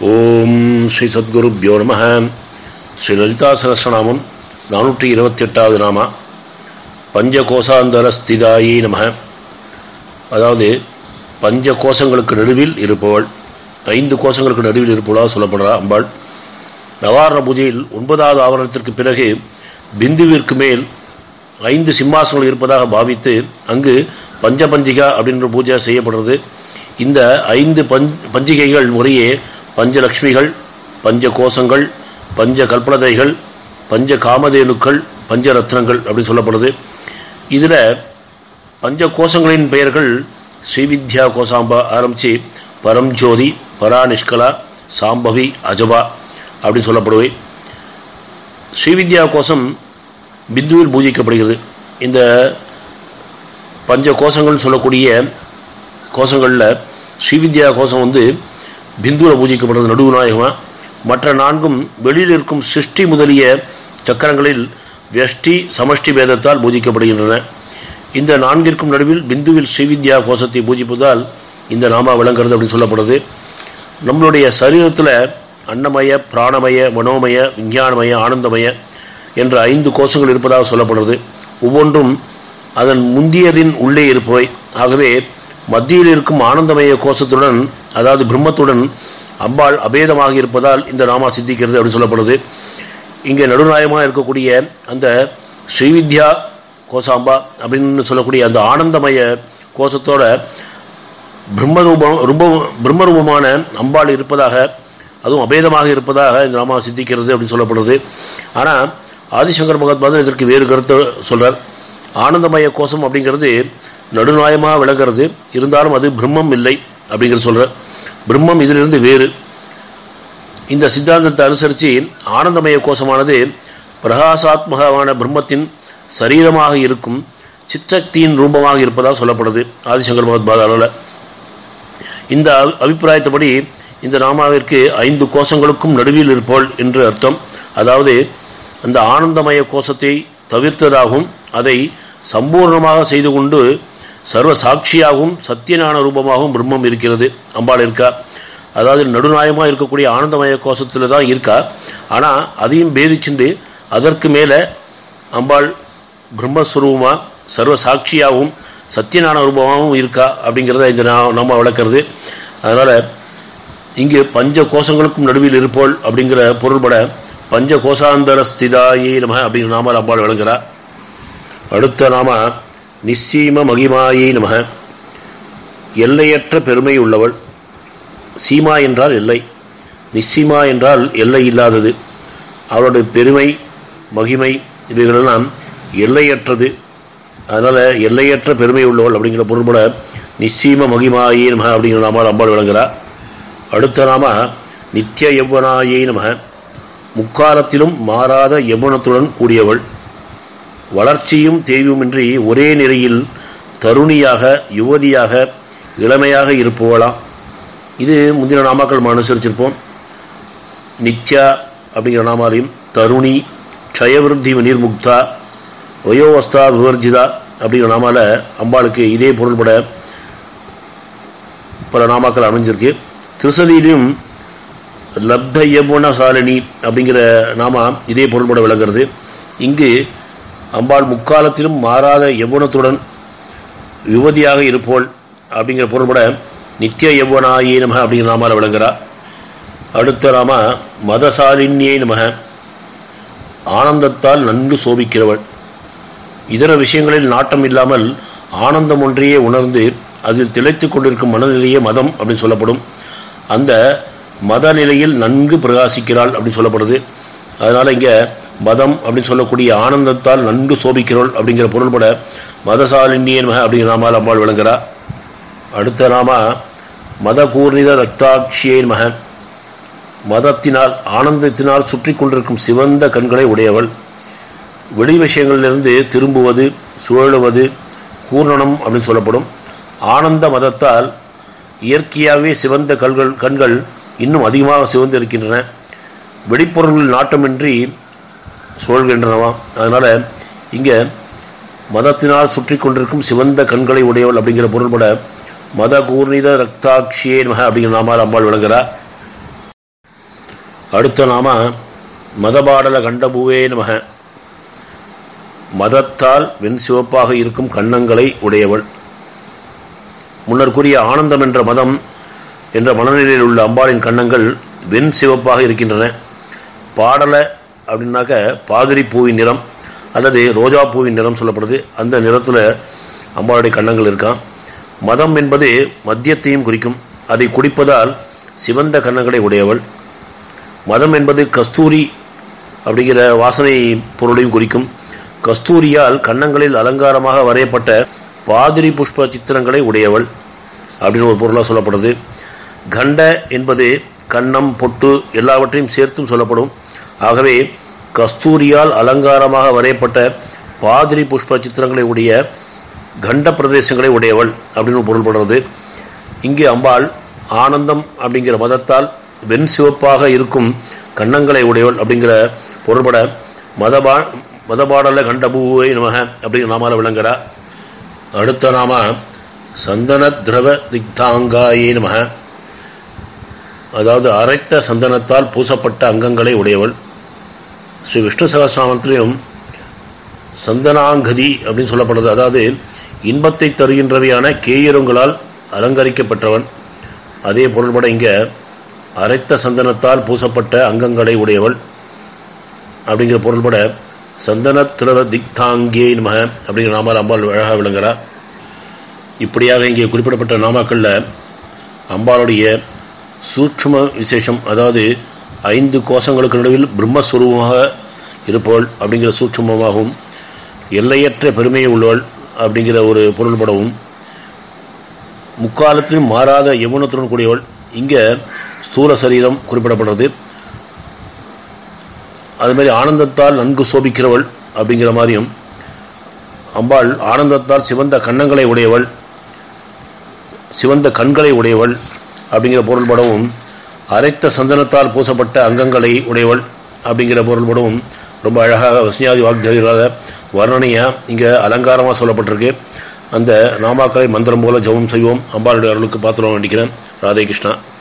ஓம் ஸ்ரீ சத்குருப்யோ நம ஸ்ரீ லலிதா சகசிரநாமம் நானூற்றி இருபத்தி எட்டாவது நாமா பஞ்சகோசாந்தர ஸ்திதாயி நம அதாவது பஞ்ச கோஷங்களுக்கு நடுவில் இருப்பவள் ஐந்து கோஷங்களுக்கு நடுவில் இருப்பவளாக சொல்லப்படுறா அம்பாள் நவாரண பூஜையில் ஒன்பதாவது ஆவரணத்திற்கு பிறகு பிந்துவிற்கு மேல் ஐந்து சிம்மாசனங்கள் இருப்பதாக பாவித்து அங்கு பஞ்சபஞ்சிகா அப்படின்ற பூஜை செய்யப்படுறது இந்த ஐந்து பஞ்ச் பஞ்சிகைகள் முறையே பஞ்சலக்ஷ்மிகள் பஞ்ச கோஷங்கள் பஞ்ச கல்பலதைகள் பஞ்ச காமதேனுக்கள் பஞ்சரத்னங்கள் அப்படின்னு சொல்லப்படுது இதில் பஞ்ச கோஷங்களின் பெயர்கள் ஸ்ரீவித்யா கோசாம்பா ஆரம்பித்து பரம்ஜோதி பராநிஷ்கலா சாம்பவி அஜபா அப்படின்னு சொல்லப்படுவை ஸ்ரீவித்யா கோஷம் பிந்துவில் பூஜிக்கப்படுகிறது இந்த பஞ்ச கோஷங்கள்னு சொல்லக்கூடிய கோஷங்களில் ஸ்ரீவித்யா கோஷம் வந்து பிந்துவில் பூஜிக்கப்படுறது நடுவு நாயகமாக மற்ற நான்கும் வெளியில் இருக்கும் சிருஷ்டி முதலிய சக்கரங்களில் வெஷ்டி சமஷ்டி பேதத்தால் பூஜிக்கப்படுகின்றன இந்த நான்கிற்கும் நடுவில் பிந்துவில் ஸ்ரீவித்யா கோஷத்தை பூஜிப்பதால் இந்த நாமா விளங்குறது அப்படின்னு சொல்லப்படுது நம்மளுடைய சரீரத்தில் அன்னமய பிராணமய மனோமய விஞ்ஞானமய ஆனந்தமய என்ற ஐந்து கோஷங்கள் இருப்பதாக சொல்லப்படுறது ஒவ்வொன்றும் அதன் முந்தியதின் உள்ளே இருப்பவை ஆகவே மத்தியில் இருக்கும் ஆனந்தமய கோஷத்துடன் அதாவது பிரம்மத்துடன் அம்பாள் அபேதமாக இருப்பதால் இந்த நாமா சித்திக்கிறது அப்படின்னு சொல்லப்படுது இங்கே நடுநாயகமாக இருக்கக்கூடிய அந்த ஸ்ரீவித்யா கோசாம்பா அப்படின்னு சொல்லக்கூடிய அந்த ஆனந்தமய கோஷத்தோட பிரம்மரூபம் ரொம்ப பிரம்மரூபமான அம்பாள் இருப்பதாக அதுவும் அபேதமாக இருப்பதாக இந்த நாமா சித்திக்கிறது அப்படின்னு சொல்லப்படுது ஆனால் ஆதிசங்கர் பகவத்பாதர் இதற்கு வேறு கருத்தை சொல்கிறார் ஆனந்தமய கோஷம் அப்படிங்கிறது நடுநாயமாக விளங்குறது இருந்தாலும் அது பிரம்மம் இல்லை அப்படிங்கிற சொல்கிறார் பிரம்மம் இதிலிருந்து வேறு இந்த சித்தாந்தத்தை அனுசரித்து ஆனந்தமய கோஷமானது பிரகாசாத்மகமான பிரம்மத்தின் சரீரமாக இருக்கும் சித்தக்தியின் ரூபமாக இருப்பதாக சொல்லப்படுது ஆதிசங்கர் பகவத்பாதாவில் இந்த அபிப்பிராயத்தபடி இந்த நாமாவிற்கு ஐந்து கோஷங்களுக்கும் நடுவில் இருப்போள் என்று அர்த்தம் அதாவது அந்த ஆனந்தமய கோஷத்தை தவிர்த்ததாகவும் அதை சம்பூர்ணமாக செய்து கொண்டு சர்வ சாட்சியாகவும் சத்தியஞான ரூபமாகவும் பிரம்மம் இருக்கிறது அம்பாள் இருக்கா அதாவது நடுநாயமாக இருக்கக்கூடிய ஆனந்தமய கோஷத்தில் தான் இருக்கா ஆனால் அதையும் பேதிச்சுண்டு அதற்கு மேலே அம்பாள் பிரம்மஸ்வரூபமாக சர்வ சாட்சியாகவும் சத்தியஞான ரூபமாகவும் இருக்கா அப்படிங்கிறத இந்த நம்ம விளக்கிறது அதனால் இங்கு பஞ்ச கோஷங்களுக்கும் நடுவில் இருப்போள் அப்படிங்கிற பொருள்பட பஞ்ச கோஷாந்தர ஸ்திதாயே நம அப்படிங்கிற நாம அம்பாள் விளங்குறா அடுத்த நாம நிச்சீம மகிமாயை நம எல்லையற்ற பெருமை உள்ளவள் சீமா என்றால் எல்லை நிச்சீமா என்றால் எல்லை இல்லாதது அவளுடைய பெருமை மகிமை இவைகளெல்லாம் எல்லையற்றது அதனால் எல்லையற்ற பெருமை உள்ளவள் அப்படிங்கிற பொருள்பட நிச்சீம மகிமாயே நம அப்படிங்கிற நாம அம்பாள் விளங்குறா அடுத்த நாம நித்திய யௌவனாயை நம முக்காலத்திலும் மாறாத யௌவனத்துடன் கூடியவள் வளர்ச்சியும் தேய்வுமின்றி ஒரே நிலையில் தருணியாக யுவதியாக இளமையாக இருப்பவளாம் இது முந்தின நாமாக்கள் அனுசரிச்சிருப்போம் நித்யா அப்படிங்கிற நாமாலையும் தருணி க்ஷயவிருத்தி நிர்முக்தா வயோவஸ்தா விவர்ஜிதா அப்படிங்கிற நாமால அம்பாளுக்கு இதே பொருள்பட பல நாமாக்கள் அமைஞ்சிருக்கு திருசதியிலும் லப்த யமுனசாலினி அப்படிங்கிற நாமா இதே பொருள்பட விளங்குறது இங்கு அம்பாள் முக்காலத்திலும் மாறாத யவுனத்துடன் யுவதியாக இருப்போள் அப்படிங்கிற பொருள்பட நித்திய யவுனாயே நம அப்படிங்கிற நாமால விளங்குறா அடுத்த நாம மதசாலின்யே நம ஆனந்தத்தால் நன்கு சோபிக்கிறவள் இதர விஷயங்களில் நாட்டம் இல்லாமல் ஆனந்தம் ஒன்றையே உணர்ந்து அதில் திளைத்து கொண்டிருக்கும் மனநிலையே மதம் அப்படின்னு சொல்லப்படும் அந்த மத நிலையில் நன்கு பிரகாசிக்கிறாள் அப்படின்னு சொல்லப்படுது அதனால் இங்கே மதம் அப்படின்னு சொல்லக்கூடிய ஆனந்தத்தால் நன்கு சோபிக்கிறோள் அப்படிங்கிற பொருள்பட மதசாலினியன் மக அப்படிங்கிற நாமால் அம்பாள் விளங்குறா அடுத்த நாம மத கூர்ணித ரக்தாட்சியின் மக மதத்தினால் ஆனந்தத்தினால் சுற்றி கொண்டிருக்கும் சிவந்த கண்களை உடையவள் வெளி விஷயங்களிலிருந்து திரும்புவது சுழலுவது கூர்ணனம் அப்படின்னு சொல்லப்படும் ஆனந்த மதத்தால் இயற்கையாகவே சிவந்த கண்கள் கண்கள் இன்னும் அதிகமாக சிவந்து இருக்கின்றன வெளிப்பொருள்கள் நாட்டமின்றி சுழல்கின்றனவாம் அதனால் இங்கே மதத்தினால் சுற்றி கொண்டிருக்கும் சிவந்த கண்களை உடையவள் அப்படிங்கிற பொருள்பட மத கூர்ணித ரக்தாட்சியே நமக அப்படிங்கிற நாமால் அம்பாள் விளங்குறா அடுத்த நாம மதபாடல கண்டபூவே நமக மதத்தால் வெண் சிவப்பாக இருக்கும் கன்னங்களை உடையவள் முன்னர் கூறிய ஆனந்தம் என்ற மதம் என்ற மனநிலையில் உள்ள அம்பாளின் கன்னங்கள் வெண் சிவப்பாக இருக்கின்றன பாடல அப்படின்னாக்க பாதிரி பூவின் நிறம் அல்லது ரோஜா பூவின் நிறம் சொல்லப்படுது அந்த நிறத்தில் அம்பாளுடைய கன்னங்கள் இருக்கான் மதம் என்பது மத்தியத்தையும் குறிக்கும் அதை குடிப்பதால் சிவந்த கன்னங்களை உடையவள் மதம் என்பது கஸ்தூரி அப்படிங்கிற வாசனை பொருளையும் குறிக்கும் கஸ்தூரியால் கன்னங்களில் அலங்காரமாக வரையப்பட்ட பாதிரி புஷ்ப சித்திரங்களை உடையவள் அப்படின்னு ஒரு பொருளாக சொல்லப்படுது கண்ட என்பது கன்னம் பொட்டு எல்லாவற்றையும் சேர்த்தும் சொல்லப்படும் ஆகவே கஸ்தூரியால் அலங்காரமாக வரையப்பட்ட பாதிரி புஷ்ப சித்திரங்களை உடைய கண்ட பிரதேசங்களை உடையவள் அப்படின்னு பொருள்படுறது இங்கே அம்பாள் ஆனந்தம் அப்படிங்கிற மதத்தால் வெண் சிவப்பாக இருக்கும் கன்னங்களை உடையவள் அப்படிங்கிற பொருள்பட மதபா மதபாடல கண்டபூவை நமக அப்படிங்கிற நாமால விளங்குறா அடுத்த நாம சந்தன திரவ திக்தாங்காயே நமக அதாவது அரைத்த சந்தனத்தால் பூசப்பட்ட அங்கங்களை உடையவள் ஸ்ரீ விஷ்ணு சகசிரநாமத்திலையும் சந்தனாங்கதி அப்படின்னு சொல்லப்படுறது அதாவது இன்பத்தை தருகின்றவையான கேயுரங்களால் அலங்கரிக்கப்பட்டவன் அதே பொருள்பட இங்கே அரைத்த சந்தனத்தால் பூசப்பட்ட அங்கங்களை உடையவள் அப்படிங்கிற பொருள்பட சந்தன திரவ திக்தாங்கே நமக அப்படிங்கிற நாமால் அம்பாள் அழகாக விளங்குறா இப்படியாக இங்கே குறிப்பிடப்பட்ட நாமாக்களில் அம்பாளுடைய சூட்சும விசேஷம் அதாவது ஐந்து கோஷங்களுக்கு நடுவில் பிரம்மஸ்வரூபமாக இருப்பவள் அப்படிங்கிற சூட்சுமமாகவும் எல்லையற்ற பெருமையை உள்ளவள் அப்படிங்கிற ஒரு பொருள்படவும் முக்காலத்திலும் மாறாத யமுனத்துடன் கூடியவள் இங்கே ஸ்தூல சரீரம் குறிப்பிடப்படுறது அது மாதிரி ஆனந்தத்தால் நன்கு சோபிக்கிறவள் அப்படிங்கிற மாதிரியும் அம்பாள் ஆனந்தத்தால் சிவந்த கன்னங்களை உடையவள் சிவந்த கண்களை உடையவள் அப்படிங்கிற பொருள்படவும் அரைத்த சந்தனத்தால் பூசப்பட்ட அங்கங்களை உடையவள் அப்படிங்கிற பொருள்படவும் ரொம்ப அழகாக வசனியாதி வாக்தேவிகளாக வர்ணனையாக இங்கே அலங்காரமாக சொல்லப்பட்டிருக்கு அந்த நாமாக்களை மந்திரம் போல ஜெபம் செய்வோம் அம்பாளுடைய அருளுக்கு பாத்திரம் வேண்டிக்கிறேன் ராதே கிருஷ்ணா